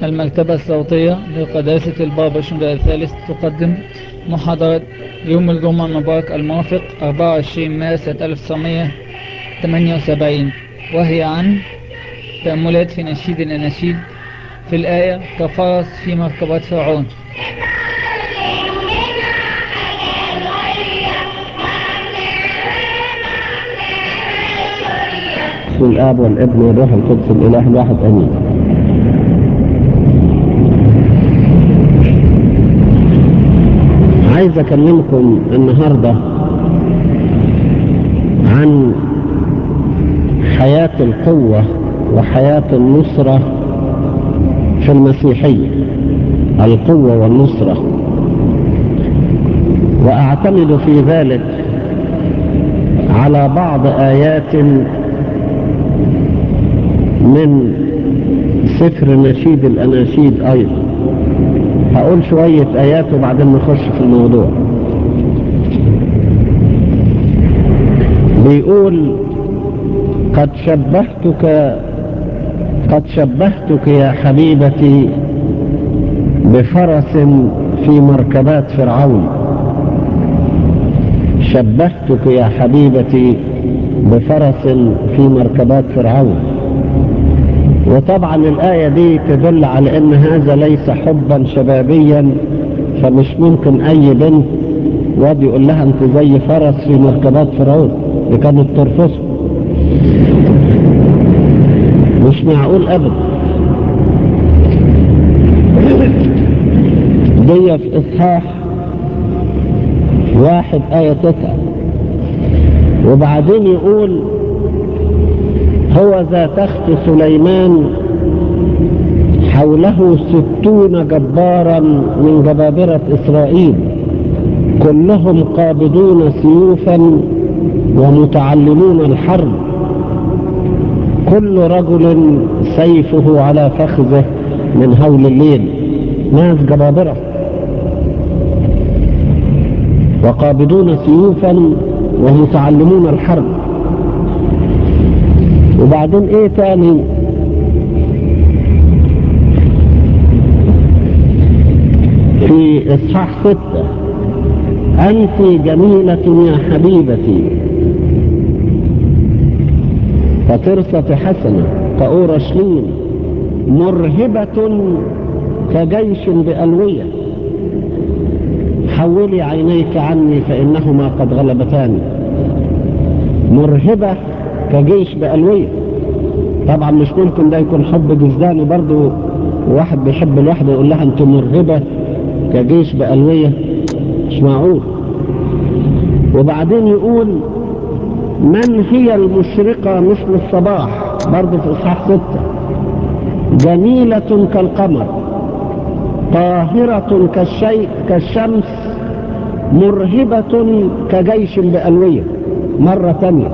المكتبة الصوتية لقداسة البابا شنودة الثالث تقدم محاضرة يوم الجمعة المبارك الموافق 24 مارس 1978 وهي عن تأملات في نشيد الأناشيد في الآية كفرس في مركبات فرعون بسم الآب والابن والروح القدس الإله الواحد آمين عايز أكلمكم النهاردة عن حياة القوة وحياة النصرة في المسيحية القوة والنصرة وأعتمد في ذلك على بعض آيات من سفر نشيد الأناشيد أيضا هقول شوية آيات وبعدين نخش في الموضوع بيقول قد شبهتك قد شبهتك يا حبيبتي بفرس في مركبات فرعون شبهتك يا حبيبتي بفرس في مركبات فرعون وطبعا الآية دي تدل على ان هذا ليس حبا شبابيا فمش ممكن اي بنت واد يقول لها انت زي فرس في مركبات فرعون دي كانت ترفضه مش معقول ابدا دي في اصحاح واحد آية تسعة وبعدين يقول هو ذا تخت سليمان حوله ستون جبارا من جبابرة إسرائيل كلهم قابضون سيوفا ومتعلمون الحرب كل رجل سيفه على فخذه من هول الليل ناس جبابرة وقابضون سيوفا ومتعلمون الحرب وبعدين ايه تاني في اصحاح ستة انت جميلة يا حبيبتي كترسة حسنة كأورشليم مرهبة كجيش بألوية حولي عينيك عني فإنهما قد غلبتاني مرهبة كجيش بألوية طبعا مش ممكن ده يكون حب جزداني برضو واحد بيحب الواحدة يقول لها انت مرهبة كجيش بألوية مش معقول وبعدين يقول من هي المشرقة مثل الصباح برضو في إصحاح ستة جميلة كالقمر طاهرة كالشيء كالشمس مرهبة كجيش بألوية مرة ثانية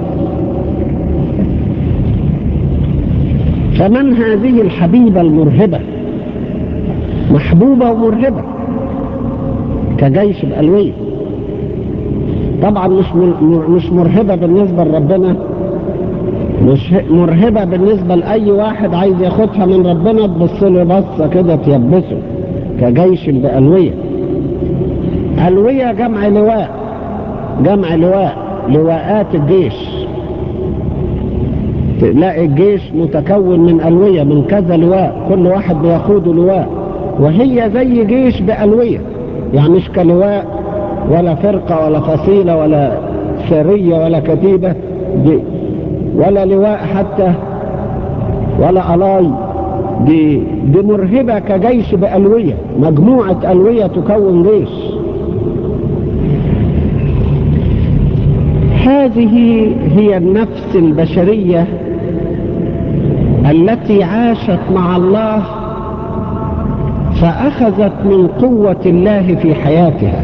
فمن هذه الحبيبة المرهبة محبوبة ومرهبة كجيش بألوية طبعا مش مش مرهبة بالنسبة لربنا مش مرهبة بالنسبة لأي واحد عايز ياخدها من ربنا تبص له بصة كده تيبسه كجيش بألوية ألوية جمع لواء جمع لواء لواءات الجيش تلاقي الجيش متكون من ألوية من كذا لواء كل واحد بيقود لواء وهي زي جيش بألوية يعني مش كلواء ولا فرقة ولا فصيلة ولا سرية ولا كتيبة دي ولا لواء حتى ولا ألاي دي, دي مرهبة كجيش بألوية مجموعة ألوية تكون جيش هذه هي النفس البشرية التي عاشت مع الله فأخذت من قوة الله في حياتها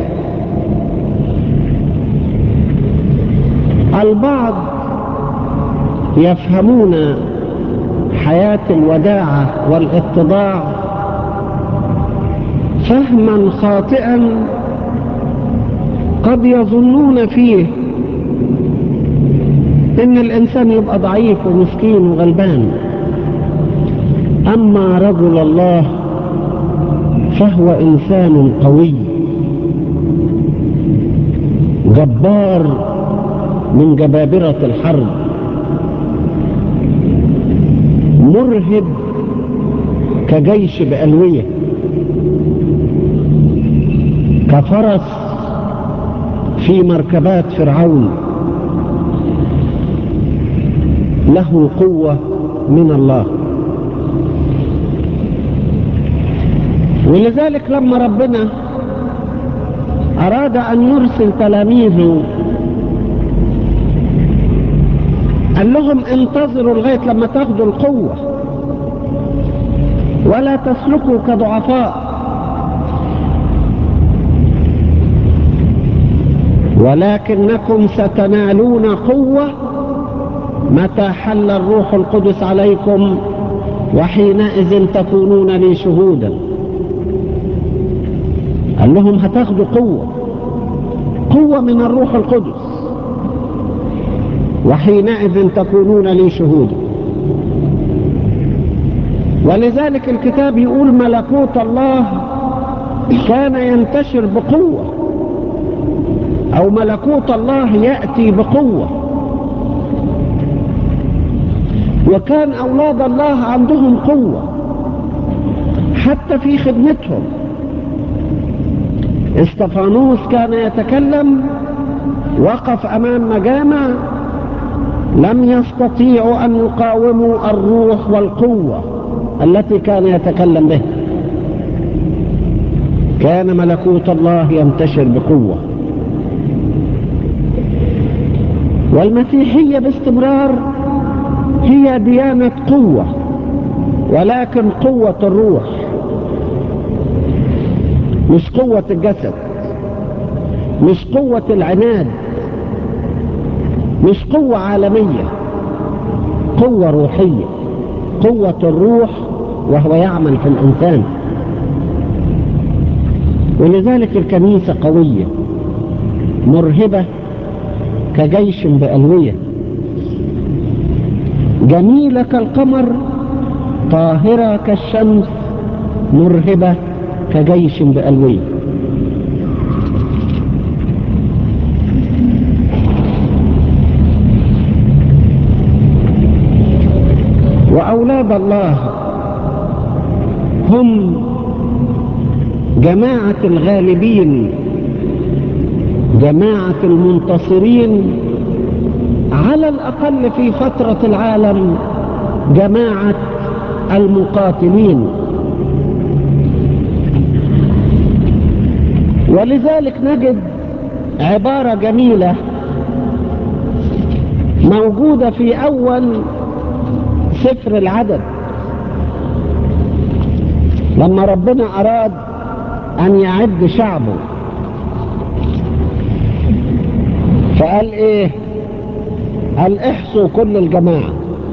البعض يفهمون حياة الوداعة والاتضاع فهما خاطئا قد يظنون فيه ان الانسان يبقى ضعيف ومسكين وغلبان أما رجل الله فهو إنسان قوي جبار من جبابرة الحرب مرهب كجيش بألوية كفرس في مركبات فرعون له قوة من الله ولذلك لما ربنا أراد أن يرسل تلاميذه قال لهم انتظروا لغاية لما تاخدوا القوة ولا تسلكوا كضعفاء ولكنكم ستنالون قوة متى حل الروح القدس عليكم وحينئذ تكونون لي شهودا قال لهم هتاخدوا قوة قوة من الروح القدس وحينئذ تكونون لي شهودا ولذلك الكتاب يقول ملكوت الله كان ينتشر بقوة أو ملكوت الله يأتي بقوة وكان أولاد الله عندهم قوة حتى في خدمتهم استفانوس كان يتكلم وقف أمام مجامع لم يستطيعوا أن يقاوموا الروح والقوة التي كان يتكلم بها كان ملكوت الله ينتشر بقوة والمسيحية باستمرار هي ديانة قوة ولكن قوة الروح مش قوة الجسد مش قوة العناد مش قوة عالمية قوة روحية قوة الروح وهو يعمل في الإنسان ولذلك الكنيسة قوية مرهبة كجيش بألوية جميلة كالقمر طاهرة كالشمس مرهبة كجيش بألوية وأولاد الله هم جماعة الغالبين جماعة المنتصرين على الأقل في فترة العالم جماعة المقاتلين ولذلك نجد عبارة جميلة موجودة في أول سفر العدد لما ربنا أراد أن يعد شعبه فقال إيه قال احصوا كل الجماعة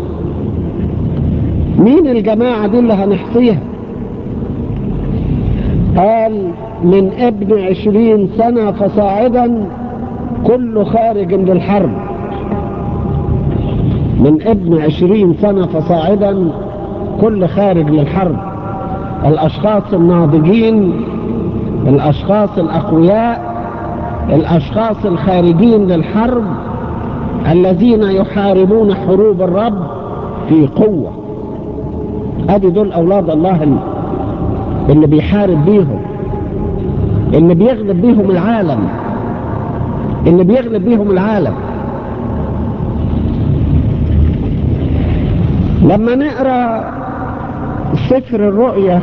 مين الجماعة دي اللي هنحصيها قال من ابن عشرين سنة فصاعدا كل خارج للحرب من ابن عشرين سنة فصاعدا كل خارج للحرب الأشخاص الناضجين الأشخاص الأقوياء الأشخاص الخارجين للحرب الذين يحاربون حروب الرب في قوة ادي دول أولاد الله اللي بيحارب بيهم اللي بيغلب بيهم العالم اللي بيغلب بيهم العالم لما نقرأ سفر الرؤية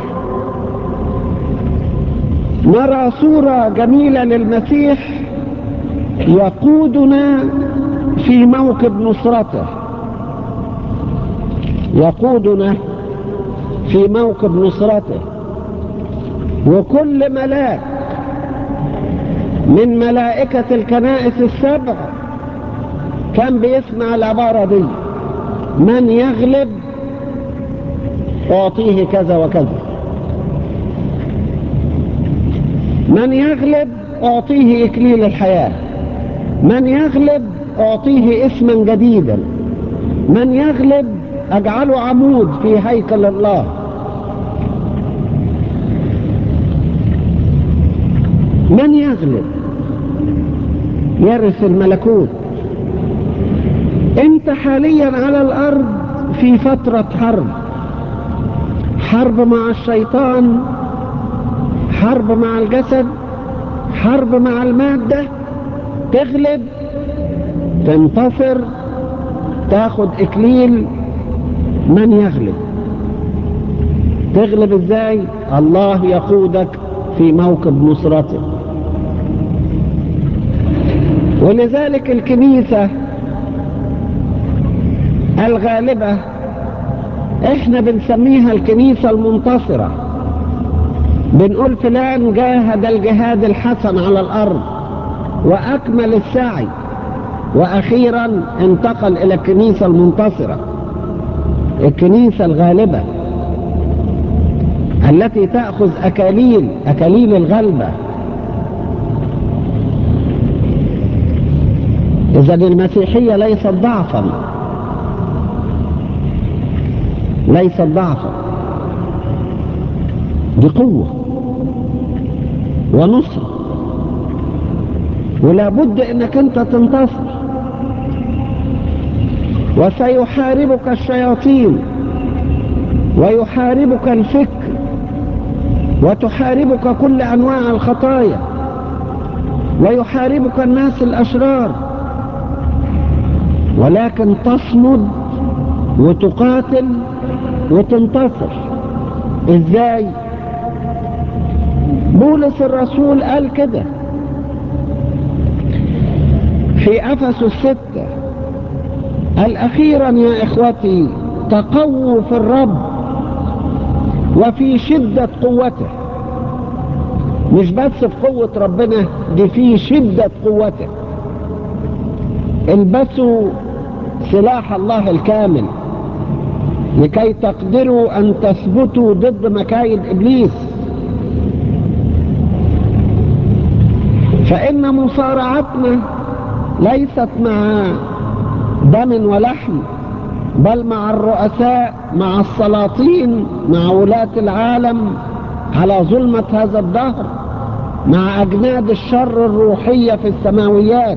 نرى صورة جميلة للمسيح يقودنا في موكب نصرته يقودنا في موكب نصرته وكل ملاك من ملائكة الكنائس السبع كان بيسمع العبارة دي من يغلب أعطيه كذا وكذا من يغلب أعطيه إكليل الحياة من يغلب أعطيه اسما جديدا من يغلب أجعله عمود في هيكل الله من يغلب يرث الملكوت انت حاليا على الارض في فترة حرب حرب مع الشيطان حرب مع الجسد حرب مع المادة تغلب تنتصر تاخد اكليل من يغلب تغلب ازاي الله يقودك في موكب نصرته ولذلك الكنيسة الغالبة احنا بنسميها الكنيسة المنتصرة بنقول فلان جاهد الجهاد الحسن على الارض واكمل السعي واخيرا انتقل الى الكنيسة المنتصرة الكنيسة الغالبة التي تأخذ أكاليل أكاليل الغلبة إذا المسيحية ليست ضعفا ليست ضعفا دي قوة ونصر ولا بد انك انت تنتصر وسيحاربك الشياطين ويحاربك الفكر وتحاربك كل انواع الخطايا ويحاربك الناس الاشرار ولكن تصمد وتقاتل وتنتصر ازاي بولس الرسول قال كده في افسس الستة قال اخيرا يا اخوتي تقووا في الرب وفي شدة قوته مش بس في قوة ربنا دي في شدة قوته البسوا سلاح الله الكامل لكي تقدروا ان تثبتوا ضد مكايد ابليس فان مصارعتنا ليست مع دم ولحم بل مع الرؤساء مع السلاطين مع ولاة العالم على ظلمة هذا الدهر مع أجناد الشر الروحية في السماويات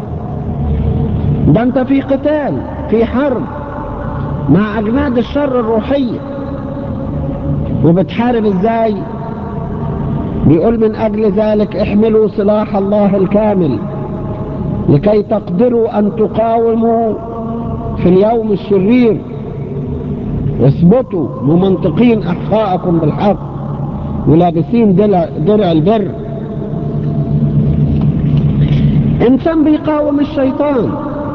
ده انت في قتال في حرب مع أجناد الشر الروحية وبتحارب ازاي بيقول من أجل ذلك احملوا سلاح الله الكامل لكي تقدروا أن تقاوموا في اليوم الشرير اثبتوا ممنطقين أحقاءكم بالحق ولابسين درع, درع البر إنسان بيقاوم الشيطان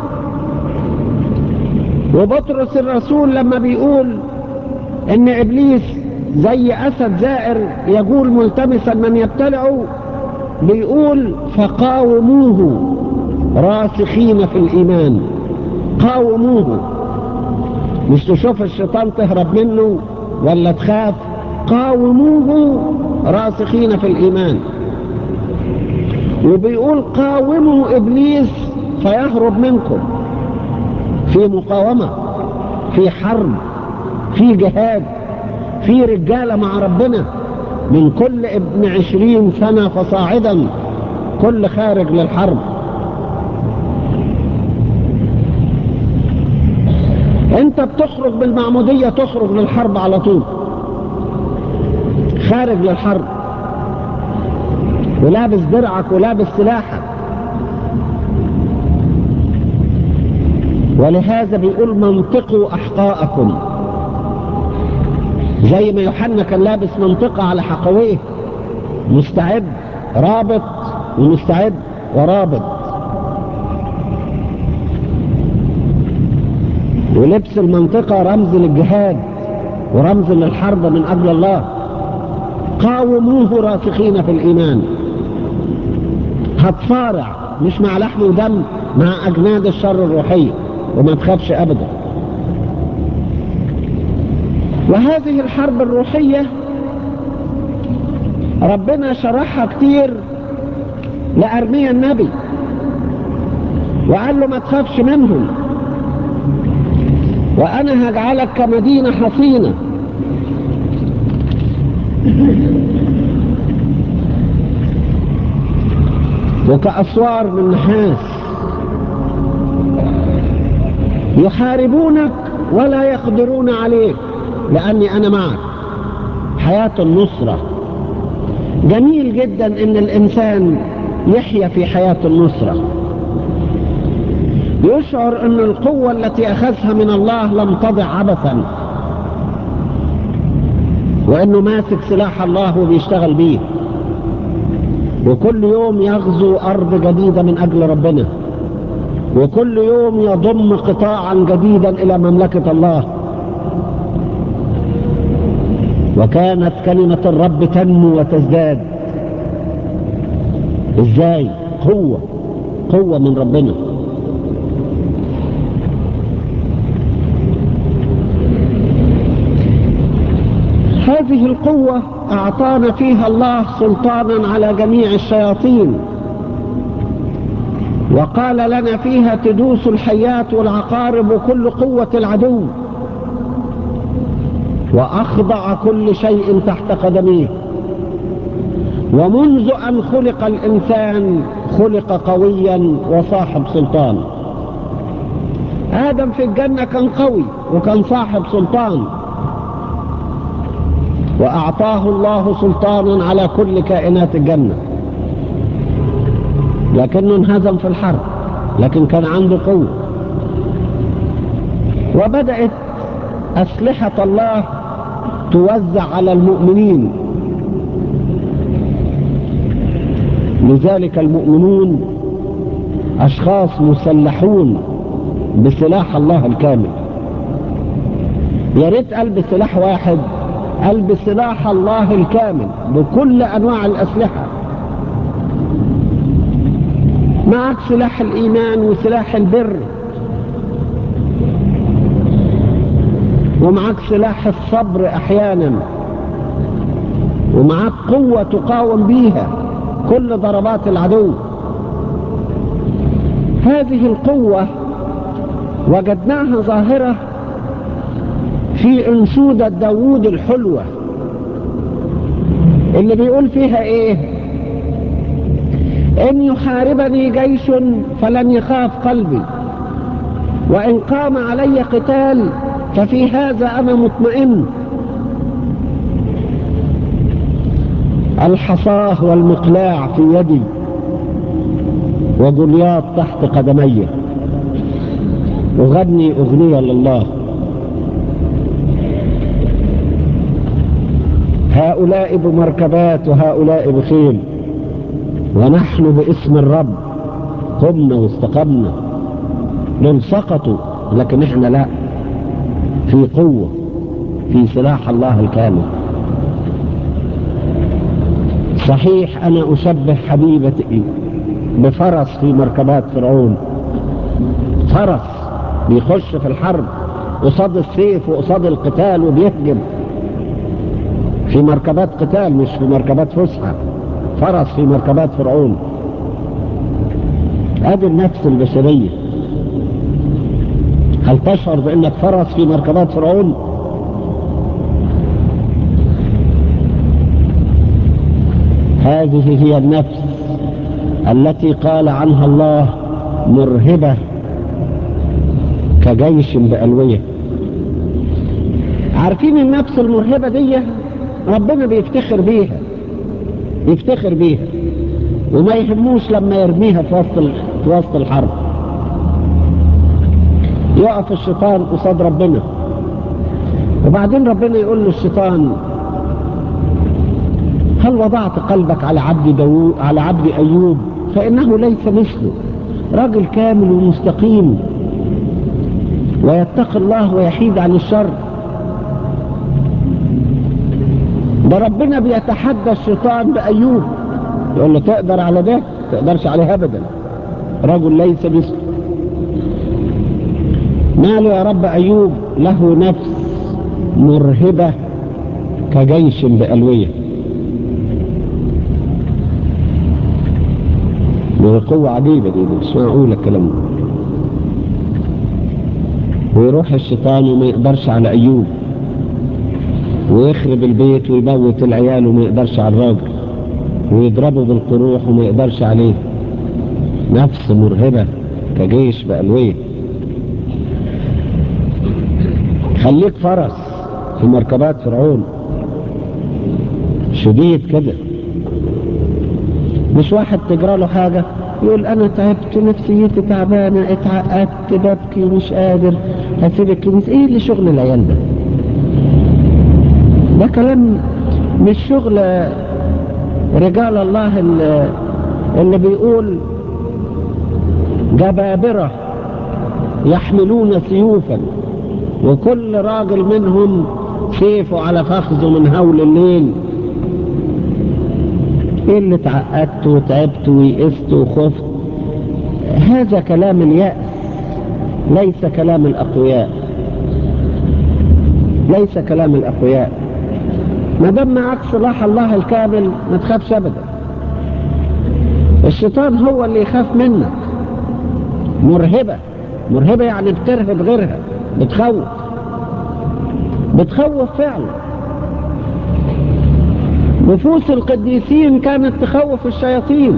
وبطرس الرسول لما بيقول ان ابليس زي اسد زائر يقول ملتمسا من يبتلعه بيقول فقاوموه راسخين في الايمان قاوموه مش تشوف الشيطان تهرب منه ولا تخاف قاوموه راسخين في الايمان وبيقول قاوموا ابليس فيهرب منكم في مقاومة في حرب في جهاد في رجالة مع ربنا من كل ابن عشرين سنة فصاعدا كل خارج للحرب انت بتخرج بالمعمودية تخرج للحرب على طول خارج للحرب ولابس درعك ولابس سلاحك ولهذا بيقول منطقوا أحقاءكم زي ما يوحنا كان لابس منطقة على حقويه مستعد رابط ومستعد ورابط ولبس المنطقة رمز للجهاد ورمز للحرب من أجل الله قاوموه راسخين في الإيمان هتصارع مش مع لحم ودم مع أجناد الشر الروحية وما تخافش أبدا وهذه الحرب الروحية ربنا شرحها كتير لأرميا النبي وقال له ما تخافش منهم وأنا هجعلك كمدينة حصينة وكأسوار من نحاس يحاربونك ولا يقدرون عليك لأني أنا معك حياة النصرة جميل جدا ان الانسان يحيا في حياة النصرة يشعر ان القوة التي اخذها من الله لم تضع عبثا وانه ماسك سلاح الله وبيشتغل بيه وكل يوم يغزو ارض جديدة من اجل ربنا وكل يوم يضم قطاعا جديدا الى مملكة الله وكانت كلمة الرب تنمو وتزداد ازاي قوة قوة من ربنا هذه القوة اعطانا فيها الله سلطانا على جميع الشياطين وقال لنا فيها تدوس الحيات والعقارب وكل قوة العدو وأخضع كل شيء تحت قدميه ومنذ أن خلق الإنسان خلق قويا وصاحب سلطان آدم في الجنة كان قوي وكان صاحب سلطان وأعطاه الله سلطانا على كل كائنات الجنة لكنه انهزم في الحرب لكن كان عنده قوة وبدأت أسلحة الله توزع على المؤمنين لذلك المؤمنون أشخاص مسلحون بسلاح الله الكامل يا ريت قلب سلاح واحد قلب سلاح الله الكامل بكل أنواع الأسلحة معك سلاح الإيمان وسلاح البر ومعك سلاح الصبر احيانا ومعك قوة تقاوم بيها كل ضربات العدو هذه القوة وجدناها ظاهرة في انشودة داوود الحلوة اللي بيقول فيها ايه ان يحاربني جيش فلن يخاف قلبي وان قام علي قتال ففي هذا أنا مطمئن الحصاه والمقلاع في يدي وجليات تحت قدمي أغني أغنية لله هؤلاء بمركبات وهؤلاء بخيل ونحن باسم الرب قمنا واستقمنا دول سقطوا لكن احنا لا في قوة في سلاح الله الكامل صحيح أنا أشبه حبيبتي بفرس في مركبات فرعون فرس بيخش في الحرب قصاد السيف وقصاد القتال وبيهجم في مركبات قتال مش في مركبات فسحة فرس في مركبات فرعون ادي النفس البشريه هل تشعر بأنك فرس في مركبات فرعون هذه هي النفس التي قال عنها الله مرهبة كجيش بألوية عارفين النفس المرهبة دي ربنا بيفتخر بيها يفتخر بيها وما يهموش لما يرميها في وسط في وسط الحرب يقف الشيطان قصاد ربنا وبعدين ربنا يقول للشيطان هل وضعت قلبك على عبد داوود على عبد ايوب فانه ليس مثله راجل كامل ومستقيم ويتقي الله ويحيد عن الشر ده ربنا بيتحدى الشيطان بايوب يقول له تقدر على ده تقدرش عليه ابدا رجل ليس مثله ماله يا رب أيوب له نفس مرهبة كجيش بألوية قوة عجيبة دي مش معقولة الكلام ده ويروح الشيطان وما يقدرش على أيوب ويخرب البيت ويموت العيال وما يقدرش على الراجل ويضربه بالقروح وما يقدرش عليه نفس مرهبة كجيش بألوية خليك فرس في مركبات فرعون شديد كده مش واحد تجرى له حاجة يقول انا تعبت نفسيتي تعبانة اتعقدت ببكي مش قادر هسيب الكنيسة ايه اللي شغل العيال ده ده كلام مش شغل رجال الله اللي, اللي بيقول جبابرة يحملون سيوفا وكل راجل منهم سيفه على فخذه من هول الليل ايه اللي اتعقدت وتعبت ويئست وخفت هذا كلام اليأس ليس كلام الأقوياء ليس كلام الأقوياء ما دام معك صلاح الله الكامل ما تخافش أبدا الشيطان هو اللي يخاف منك مرهبة مرهبة يعني بترهب غيرها بتخوف بتخوف فعلا نفوس القديسين كانت تخوف الشياطين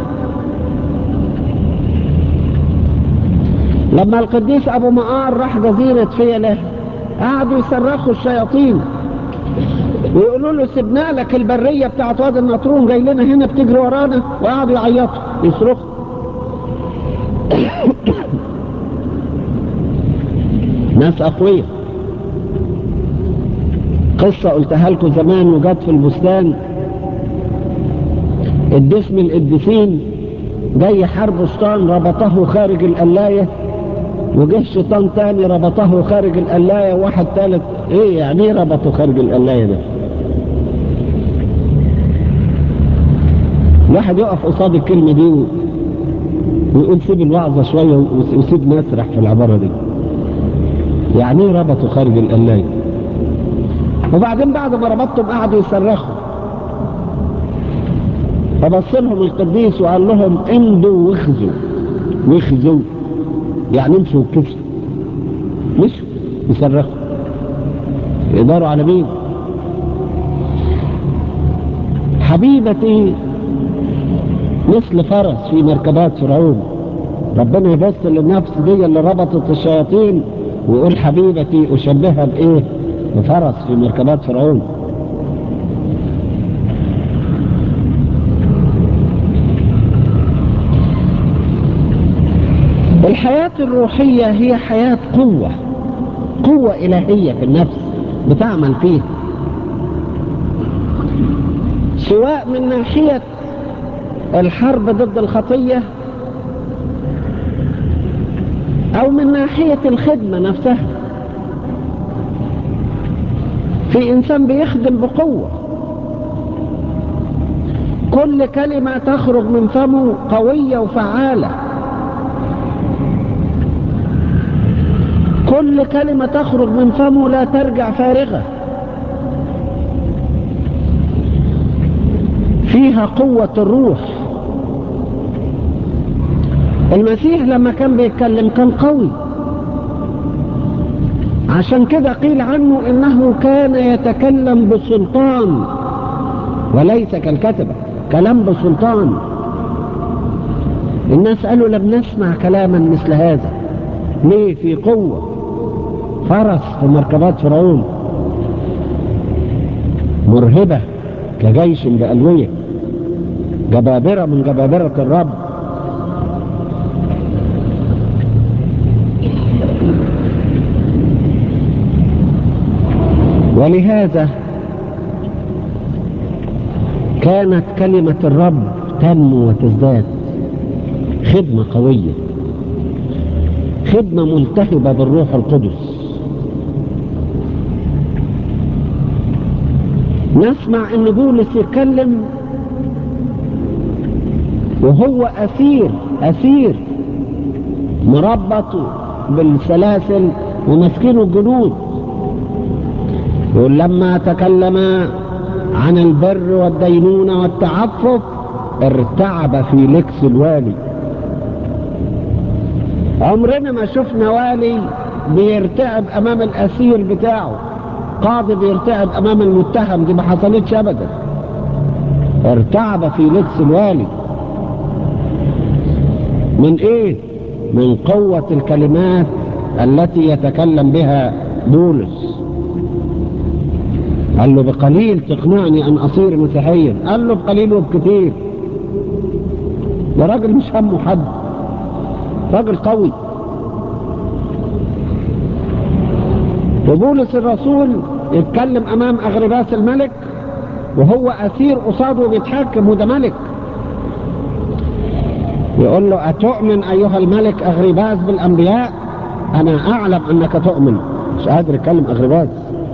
لما القديس ابو مقار راح جزيرة فيلة قعدوا يصرخوا الشياطين ويقولوا له سبنا لك البرية بتاعت وادي النطرون جاي لنا هنا بتجري ورانا وقعدوا يعيطوا يصرخوا ناس اقوياء قصة قلتها لكم زمان وجت في البستان الدسم القديسين جاي حرب شيطان ربطه خارج القلاية وجه شيطان تاني ربطه خارج القلاية وواحد تالت ايه يعني ايه ربطه خارج القلاية ده الواحد يقف قصاد الكلمة دي ويقول سيب الوعظة شوية وسيب نسرح في العبارة دي يعني ايه ربطه خارج القلاية وبعدين بعد ما ربطتم قعدوا يصرخوا فبص لهم القديس وقال لهم امضوا واخذوا واخذوا يعني امشوا وكسوا مشوا يصرخوا يقدروا على مين حبيبتي مثل فرس في مركبات فرعون ربنا يبص للنفس دي اللي ربطت الشياطين ويقول حبيبتي اشبهها بايه بفرس في مركبات فرعون الحياة الروحية هي حياة قوة قوة إلهية في النفس بتعمل فيها سواء من ناحية الحرب ضد الخطية أو من ناحية الخدمة نفسها في إنسان بيخدم بقوة كل كلمة تخرج من فمه قوية وفعالة كل كلمة تخرج من فمه لا ترجع فارغة فيها قوة الروح المسيح لما كان بيتكلم كان قوي عشان كده قيل عنه انه كان يتكلم بسلطان وليس كالكتبة كلام بسلطان الناس قالوا لم نسمع كلاما مثل هذا ليه في قوة فرس في مركبات فرعون مرهبة كجيش بألوية جبابرة من جبابرة الرب ولهذا كانت كلمة الرب تنمو وتزداد خدمة قوية خدمة ملتهبة بالروح القدس نسمع ان بولس يتكلم وهو اسير اسير مربط بالسلاسل ومسكينه الجنود يقول لما تكلم عن البر والدينونة والتعفف ارتعب في لكس الوالي عمرنا ما شفنا والي بيرتعب امام الاسير بتاعه قاضي بيرتعب امام المتهم دي ما حصلتش ابدا ارتعب في لبس الوالي من ايه من قوة الكلمات التي يتكلم بها بولس قال له بقليل تقنعني ان اصير مسيحيا قال له بقليل وبكثير ده راجل مش همه حد راجل قوي وبولس الرسول يتكلم امام اغرباس الملك وهو اسير قصاده بيتحكم وده ملك يقول له اتؤمن ايها الملك اغرباس بالانبياء انا اعلم انك تؤمن مش قادر يتكلم اغرباس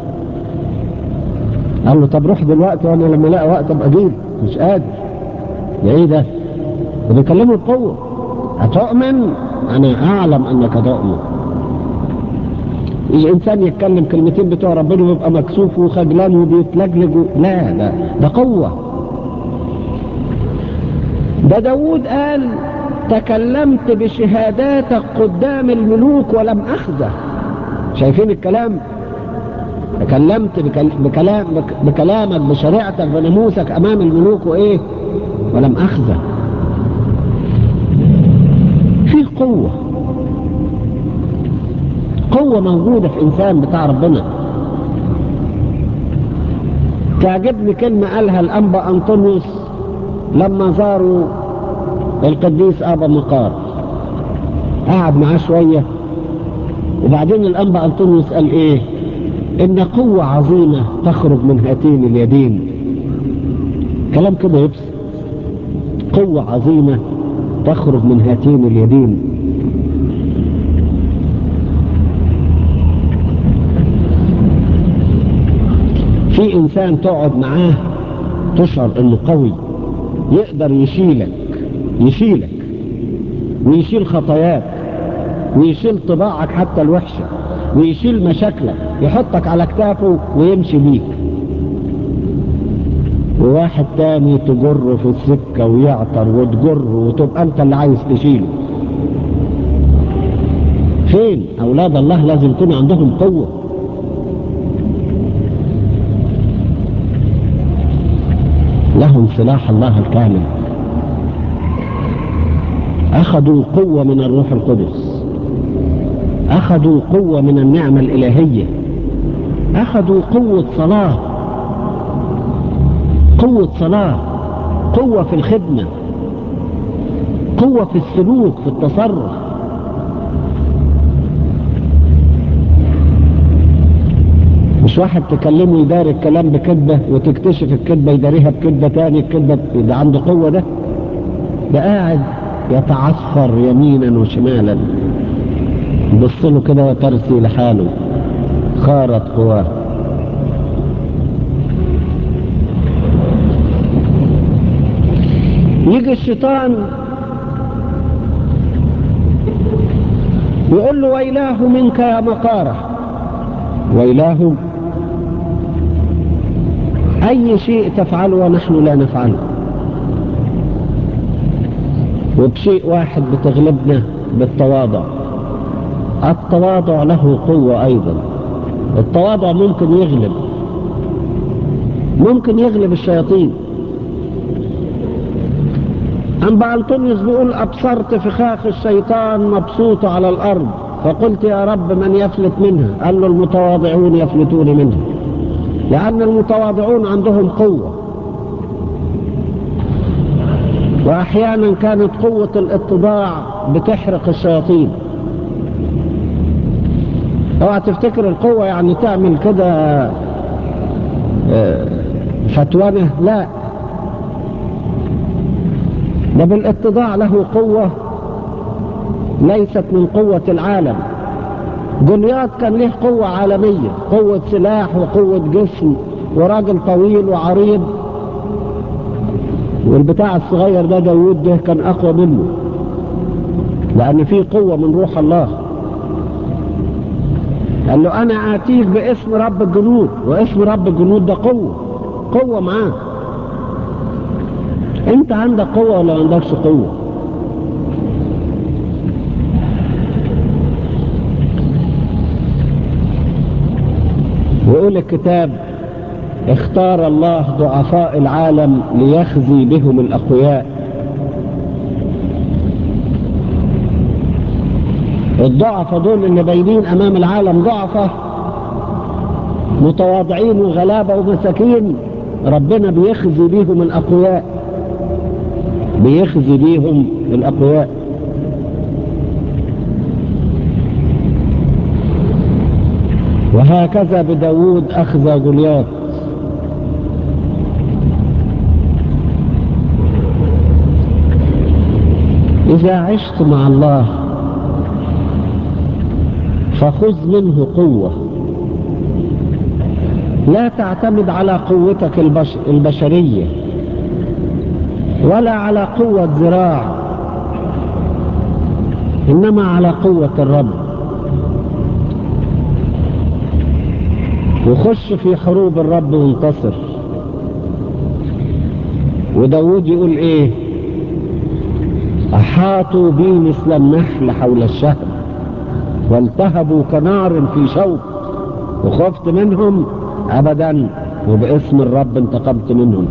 قال له طب روح دلوقتي وانا لما الاقي وقت ابقى اجيب مش قادر ده ايه ده وبيكلمه بقوه اتؤمن انا اعلم انك تؤمن الانسان يتكلم كلمتين بتوع ربنا ويبقى مكسوف وخجلان وبيتلجلج لا ده ده قوه ده داود قال تكلمت بشهاداتك قدام الملوك ولم اخزه شايفين الكلام تكلمت بكلام بكلامك بشريعتك بناموسك امام الملوك وايه ولم اخزه في قوه قوه موجوده في انسان بتاع ربنا تعجبني كلمه قالها الانبا انطونيوس لما زاروا القديس ابا مقار قعد معاه شويه وبعدين الانبا انطونيوس قال ايه ان قوة عظيمة تخرج من هاتين اليدين كلام كده يبسط قوة عظيمة تخرج من هاتين اليدين في انسان تقعد معاه تشعر انه قوي يقدر يشيلك يشيلك ويشيل خطاياك ويشيل طباعك حتى الوحشه ويشيل مشاكلك يحطك على كتافه ويمشي بيك وواحد تاني تجره في السكة ويعطر وتجره وتبقى انت اللي عايز تشيله فين اولاد الله لازم يكون عندهم قوة لهم سلاح الله الكامل اخذوا قوة من الروح القدس أخذوا قوة من النعمة الإلهية أخذوا قوة صلاة قوة صلاة قوة في الخدمة قوة في السلوك في التصرف مش واحد تكلمه يداري الكلام بكذبة وتكتشف الكذبة يداريها بكذبة تاني الكذبة ده عنده قوة ده ده قاعد يتعثر يمينا وشمالا بص له كده وترسي لحاله خارت قواه يجي الشيطان يقول له ويلاه منك يا مقارة ويلاه أي شيء تفعله ونحن لا نفعله وبشيء واحد بتغلبنا بالتواضع التواضع له قوة أيضا التواضع ممكن يغلب ممكن يغلب الشياطين أنبا أنطونيوس بيقول أبصرت فخاخ الشيطان مبسوطة على الأرض فقلت يا رب من يفلت منها قال له المتواضعون يفلتون منها لأن المتواضعون عندهم قوة وأحيانا كانت قوة الاتضاع بتحرق الشياطين اوعى تفتكر القوة يعني تعمل كده فتوانة لا ده بالاتضاع له قوة ليست من قوة العالم جولياط كان له قوة عالمية قوة سلاح وقوة جسم وراجل طويل وعريض والبتاع الصغير ده داوود ده كان أقوى منه لأن فيه قوة من روح الله قال له أنا آتيك باسم رب الجنود واسم رب الجنود ده قوة قوة معاه أنت عندك قوة ولا ما عندكش قوة ويقول الكتاب اختار الله ضعفاء العالم ليخزي بهم الأقوياء الضعفة دول اللي باينين امام العالم ضعفة متواضعين وغلابة ومساكين ربنا بيخزي بيهم الاقوياء بيخزي بيهم الاقوياء وهكذا بداود اخذ جولياط اذا عشت مع الله فخذ منه قوة لا تعتمد على قوتك البش البشرية ولا على قوة ذراع إنما على قوة الرب وخش في حروب الرب وانتصر وداود يقول ايه احاطوا بي مثل النحل حول الشهر والتهبوا كنار في شوك وخفت منهم ابدا وباسم الرب انتقمت منهم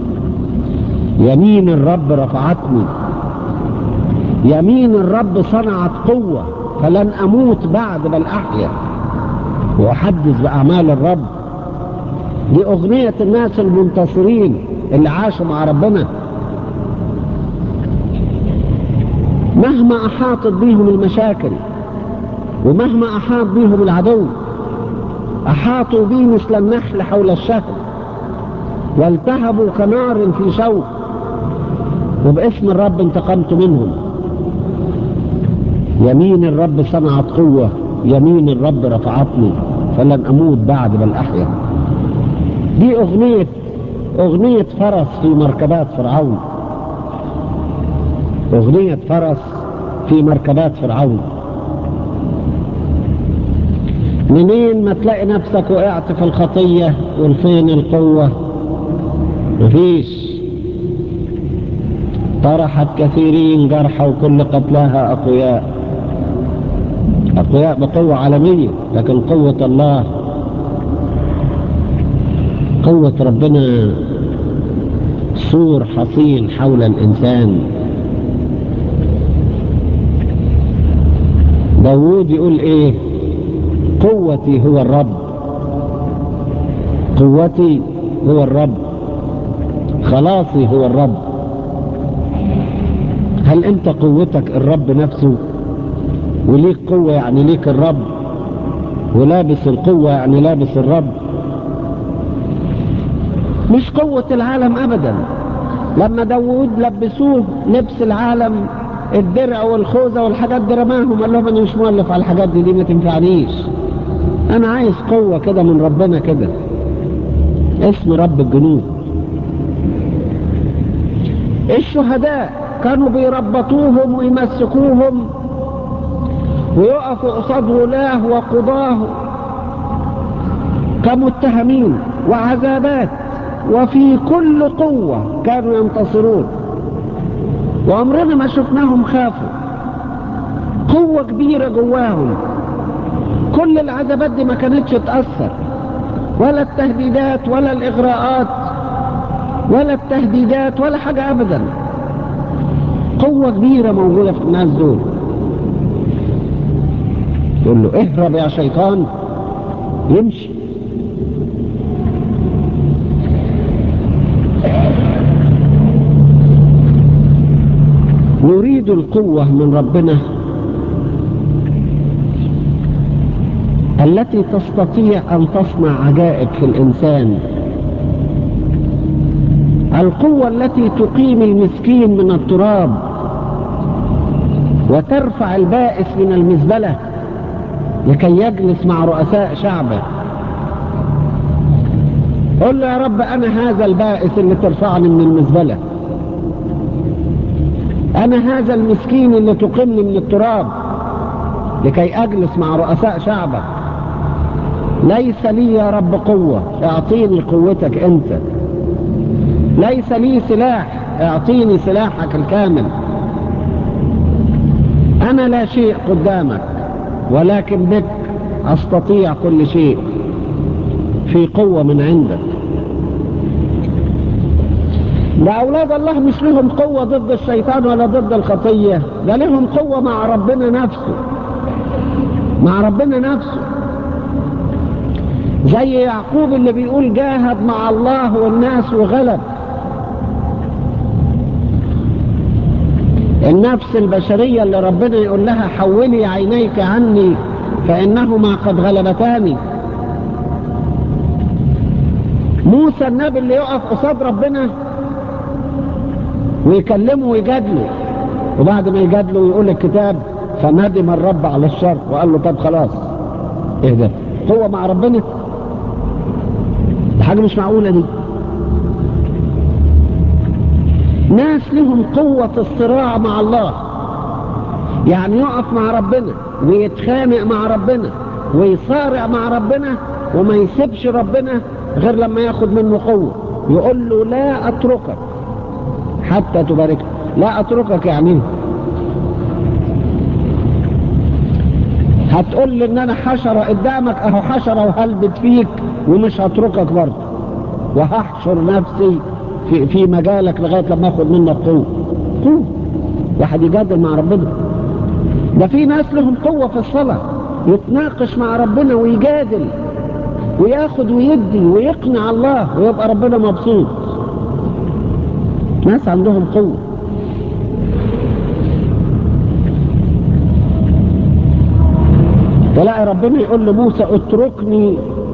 يمين الرب رفعتني يمين الرب صنعت قوة فلن اموت بعد بل احيا واحدث باعمال الرب دي اغنية الناس المنتصرين اللي عاشوا مع ربنا مهما احاطت بيهم المشاكل ومهما احاط بيهم العدو احاطوا بي مثل النحل حول الشهر والتهبوا كنار في شوك وباسم الرب انتقمت منهم يمين الرب صنعت قوة يمين الرب رفعتني فلن اموت بعد بل احيا دي اغنية اغنية فرس في مركبات فرعون اغنية فرس في مركبات فرعون منين ما تلاقي نفسك وقعت في الخطية والفين القوة مفيش طرحت كثيرين جرحى وكل قتلاها أقوياء أقوياء بقوة عالمية لكن قوة الله قوة ربنا سور حصين حول الإنسان داوود يقول إيه قوتي هو الرب قوتي هو الرب خلاصي هو الرب هل انت قوتك الرب نفسه وليك قوة يعني ليك الرب ولابس القوة يعني لابس الرب مش قوة العالم ابدا لما داوود لبسوه لبس العالم الدرع والخوذة والحاجات دي رماهم قال لهم انا مش مؤلف على الحاجات دي دي ما تنفعنيش انا عايز قوة كده من ربنا كده اسم رب الجنود الشهداء كانوا بيربطوهم ويمسكوهم ويقفوا قصاد ولاه وقضاه كمتهمين وعذابات وفي كل قوة كانوا ينتصرون وعمرنا ما شفناهم خافوا قوة كبيرة جواهم كل العذابات دي ما كانتش تأثر ولا التهديدات ولا الإغراءات ولا التهديدات ولا حاجة أبدا قوة كبيرة موجودة في الناس دول يقول له اهرب يا شيطان يمشي نريد القوة من ربنا التي تستطيع أن تصنع عجائب في الإنسان القوة التي تقيم المسكين من التراب وترفع البائس من المزبلة لكي يجلس مع رؤساء شعبه قل له يا رب أنا هذا البائس اللي ترفعني من المزبلة أنا هذا المسكين اللي تقيمني من التراب لكي أجلس مع رؤساء شعبك ليس لي يا رب قوة اعطيني قوتك انت ليس لي سلاح اعطيني سلاحك الكامل انا لا شيء قدامك ولكن بك استطيع كل شيء في قوة من عندك ده اولاد الله مش لهم قوة ضد الشيطان ولا ضد الخطية ده لهم قوة مع ربنا نفسه مع ربنا نفسه زي يعقوب اللي بيقول جاهد مع الله والناس وغلب النفس البشرية اللي ربنا يقول لها حولي عينيك عني فإنهما قد غلبتاني موسى النبي اللي يقف قصاد ربنا ويكلمه ويجادله وبعد ما يجادله ويقول الكتاب فندم الرب على الشر وقال له طب خلاص ايه ده هو مع ربنا حاجة مش معقولة دي ناس لهم قوة في الصراع مع الله يعني يقف مع ربنا ويتخانق مع ربنا ويصارع مع ربنا وما يسيبش ربنا غير لما ياخد منه قوة يقول له لا أتركك حتى تبارك لا أتركك يعني هتقول لي ان انا حشرة قدامك اهو حشرة وهلبت فيك ومش هتركك برضه وهحشر نفسي في, في مجالك لغاية لما اخد منك قوة قوة واحد يجادل مع ربنا ده في ناس لهم قوة في الصلاة يتناقش مع ربنا ويجادل وياخد ويدي ويقنع الله ويبقى ربنا مبسوط ناس عندهم قوة تلاقي ربنا يقول لموسى اتركني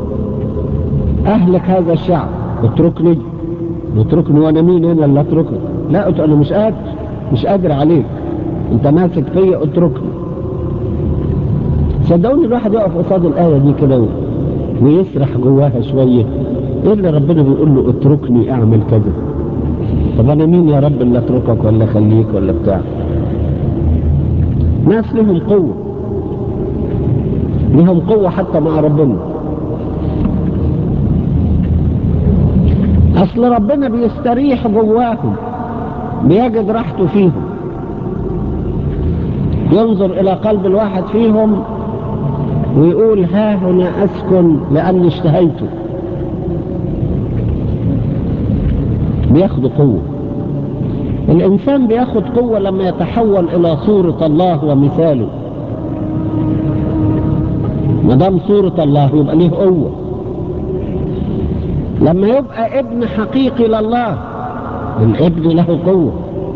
اهلك هذا الشعب اتركني اتركني وانا مين انا اللي اتركك لا انا مش قادر مش قادر عليك انت ماسك فيا اتركني صدقوني الواحد يقف قصاد الايه دي كده ويسرح جواها شويه ايه اللي ربنا بيقول له اتركني اعمل كذا طب انا مين يا رب اللي اتركك ولا اخليك ولا بتاع ناس لهم قوه لهم قوه حتى مع ربنا اصل ربنا بيستريح جواهم بيجد راحته فيهم ينظر الى قلب الواحد فيهم ويقول ها هنا اسكن لاني اشتهيته بياخد قوة الانسان بياخد قوة لما يتحول الى صورة الله ومثاله ما دام صورة الله يبقى ليه قوة لما يبقى ابن حقيقي لله الابن له قوة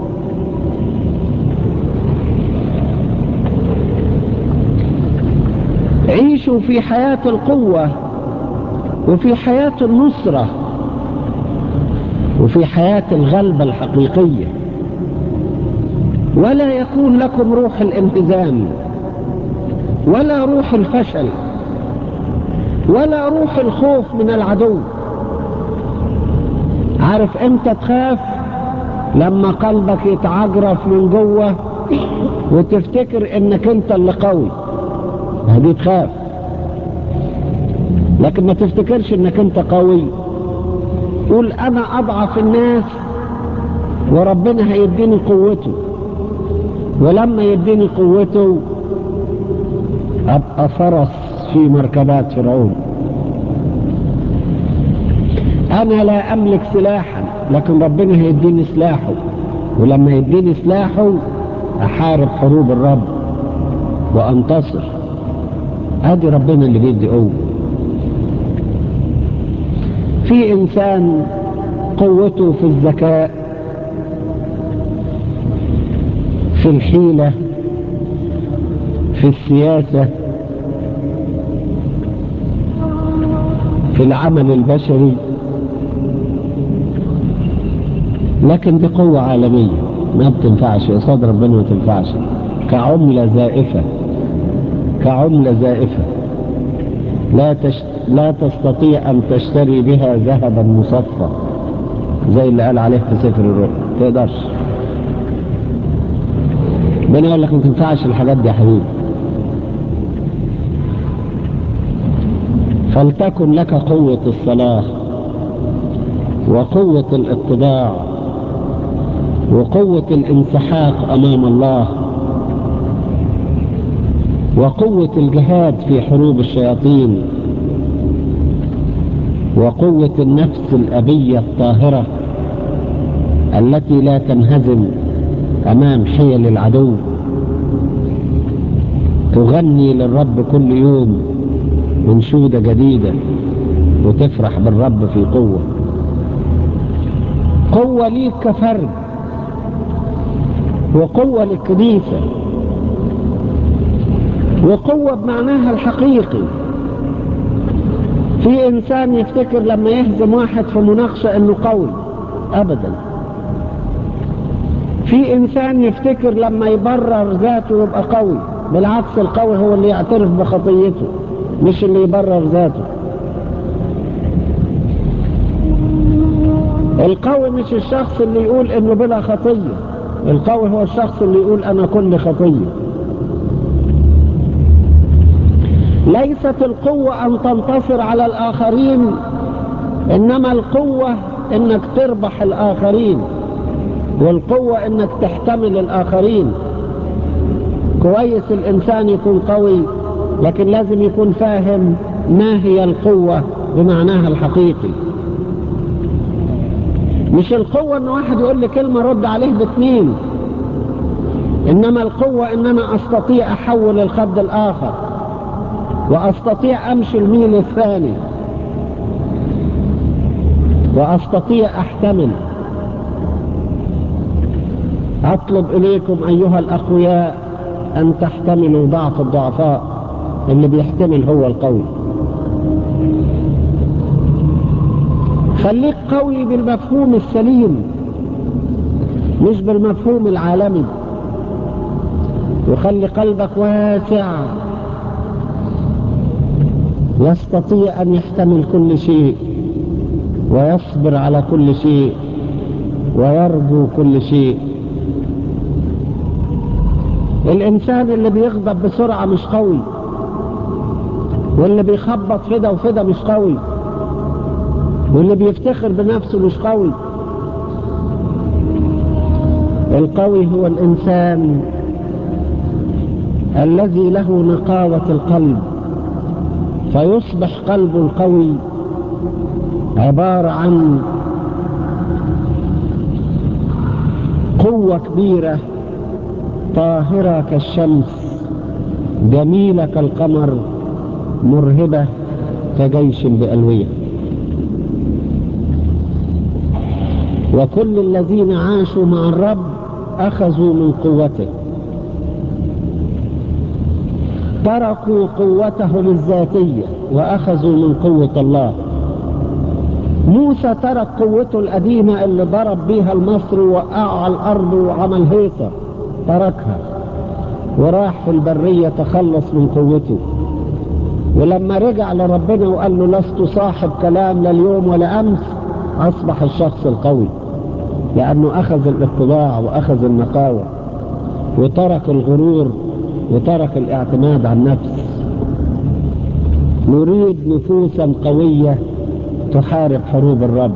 عيشوا في حياة القوة وفي حياة النصرة وفي حياة الغلبة الحقيقية ولا يكون لكم روح الانهزام ولا روح الفشل ولا روح الخوف من العدو عارف امتى تخاف لما قلبك يتعجرف من جوه وتفتكر انك انت اللي قوي هدي تخاف لكن ما تفتكرش انك انت قوي قول انا اضعف الناس وربنا هيديني قوته ولما يديني قوته ابقى فرس في مركبات فرعون انا لا املك سلاحا لكن ربنا هيديني سلاحه ولما يديني سلاحه احارب حروب الرب وانتصر ادي ربنا اللي بيدي قوه في انسان قوته في الذكاء في الحيلة في السياسة في العمل البشري لكن دي قوة عالمية ما بتنفعش قصاد ربنا ما تنفعش كعملة زائفة كعملة زائفة لا تشت... لا تستطيع أن تشتري بها ذهبا مصفى زي اللي قال عليه في سفر الروح تقدرش ربنا يقول لك ما تنفعش الحاجات دي يا حبيبي فلتكن لك قوة الصلاة وقوة الاتباع وقوة الانسحاق أمام الله وقوة الجهاد في حروب الشياطين وقوة النفس الأبية الطاهرة التي لا تنهزم أمام حيل العدو تغني للرب كل يوم منشودة جديدة وتفرح بالرب في قوة قوة ليك كفرد وقوة للكنيسة وقوة بمعناها الحقيقي في انسان يفتكر لما يهزم واحد في مناقشة انه قوي ابدا في انسان يفتكر لما يبرر ذاته يبقى قوي بالعكس القوي هو اللي يعترف بخطيته مش اللي يبرر ذاته القوي مش الشخص اللي يقول انه بلا خطية القوي هو الشخص اللي يقول انا كل خطية ليست القوة ان تنتصر على الاخرين انما القوة انك تربح الاخرين والقوة انك تحتمل الاخرين كويس الانسان يكون قوي لكن لازم يكون فاهم ما هي القوة بمعناها الحقيقي مش القوة ان واحد يقول لي كلمة رد عليه باثنين انما القوة ان انا استطيع احول الخد الاخر واستطيع امشي الميل الثاني واستطيع احتمل اطلب اليكم ايها الاقوياء ان تحتملوا ضعف الضعفاء اللي بيحتمل هو القوي خليك قوي بالمفهوم السليم مش بالمفهوم العالمي وخلي قلبك واسع يستطيع ان يحتمل كل شيء ويصبر على كل شيء ويرجو كل شيء الانسان اللي بيغضب بسرعة مش قوي واللي بيخبط فدا وفدا مش قوي واللي بيفتخر بنفسه مش قوي القوي هو الانسان الذي له نقاوة القلب فيصبح قلبه القوي عبارة عن قوة كبيرة طاهرة كالشمس جميلة كالقمر مرهبة كجيش بألوية وكل الذين عاشوا مع الرب أخذوا من قوته تركوا قوتهم الذاتية وأخذوا من قوة الله موسى ترك قوته القديمة اللي ضرب بيها المصر ووقعه على الأرض وعمل هيصة تركها وراح في البرية تخلص من قوته ولما رجع لربنا وقال له لست صاحب كلام لا اليوم ولا أمس أصبح الشخص القوي لأنه أخذ الاتباع وأخذ النقاوة وترك الغرور وترك الاعتماد على النفس نريد نفوسا قوية تحارب حروب الرب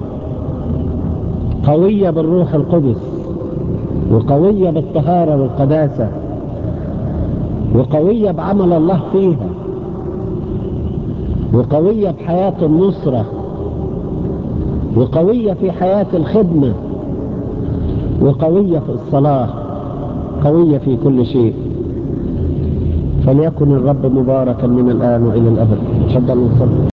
قوية بالروح القدس وقوية بالطهارة والقداسة وقوية بعمل الله فيها وقوية بحياة النصرة وقوية في حياة الخدمة وقوية في الصلاة قوية في كل شيء فليكن الرب مباركا من الآن وإلى الأبد تفضل نصلي